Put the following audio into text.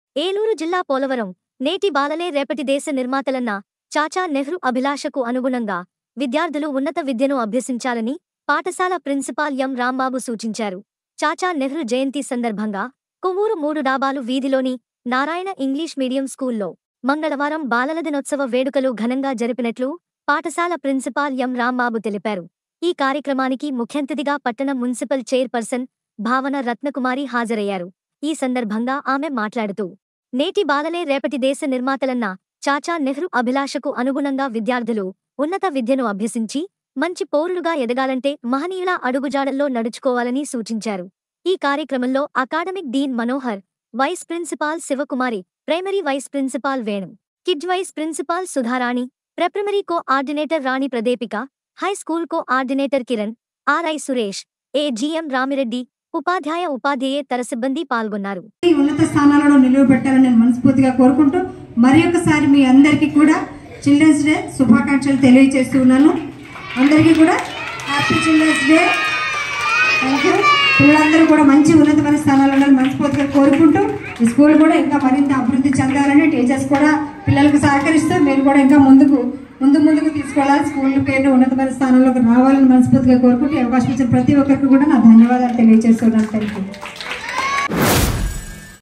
ఏలూరు జిల్లా పోలవరం నేటి బాలలే రేపటి దేశ నిర్మాతలన్న చాచా నెహ్రూ అభిలాషకు అనుగుణంగా విద్యార్థులు ఉన్నత విద్యను అభ్యసించాలని పాఠశాల ప్రిన్సిపాల్ ఎం రాంబాబు సూచించారు చాచా నెహ్రూ జయంతి సందర్భంగా కొవ్వూరు మూడు డాబాలు వీధిలోని నారాయణ ఇంగ్లీష్ మీడియం స్కూల్లో మంగళవారం బాలల దినోత్సవ వేడుకలు ఘనంగా జరిపినట్లు పాఠశాల ప్రిన్సిపాల్ ఎం రాంబాబు తెలిపారు ఈ కార్యక్రమానికి ముఖ్యంతిథిగా పట్టణ మున్సిపల్ చైర్పర్సన్ భావన రత్నకుమారి హాజరయ్యారు ఈ సందర్భంగా ఆమె మాట్లాడుతూ నేటి బాలలే రేపటి దేశ నిర్మాతలన్న చాచా నెహ్రూ అభిలాషకు అనుగుణంగా విద్యార్థులు ఉన్నత విద్యను అభ్యసించి మంచి పౌరులుగా ఎదగాలంటే మహనీయుల అడుగుజాడల్లో నడుచుకోవాలని సూచించారు ఈ కార్యక్రమంలో academic dean Manohar vice principal Sivakumari primary vice principal Venu kid vice principal Sudharani preprimary coordinator Rani Pradeepika high school coordinator Kiran RI Suresh AGM Ramireddy ఉపాధ్యాయ ఉపాధ్యాయేతర సిబ్బంది పాల్గొన్నారు ఈ ఉన్నత స్థానాలలో నిలవబెట్టాలని నేను మనస్ఫూర్తిగా కోరుకుంటూ మరి ఒకసారి మీ అందరికీ కూడా చిల్డ్రన్స్ డే శుభాకాంక్షలు తెలియజేస్తూ ఉన్నాను అందరికీ కూడా happy children's day thank you పిల్లలందరూ కూడా మంచి ఉన్నతమైన స్థానాలలో మనస్ఫూర్తిగా కోరుకుంటూ ఈ స్కూల్ కూడా ఇంకా మరింత అభివృద్ధి చెందాలని టీచర్స్ కూడా పిల్లలకు సహకరిస్తూ మీరు కూడా ఇంకా ముందుకు ముందు ముందుకు తీసుకెళ్ళాలి స్కూల్ పేరు ఉన్నతమైన స్థానంలోకి రావాలని మనస్ఫూర్తిగా కోరుకుంటూ ఈ అవకాశం ఇచ్చిన ప్రతి ఒక్కరికి కూడా నా ధన్యవాదాలు తెలియజేస్తున్నాను థ్యాంక్ యూ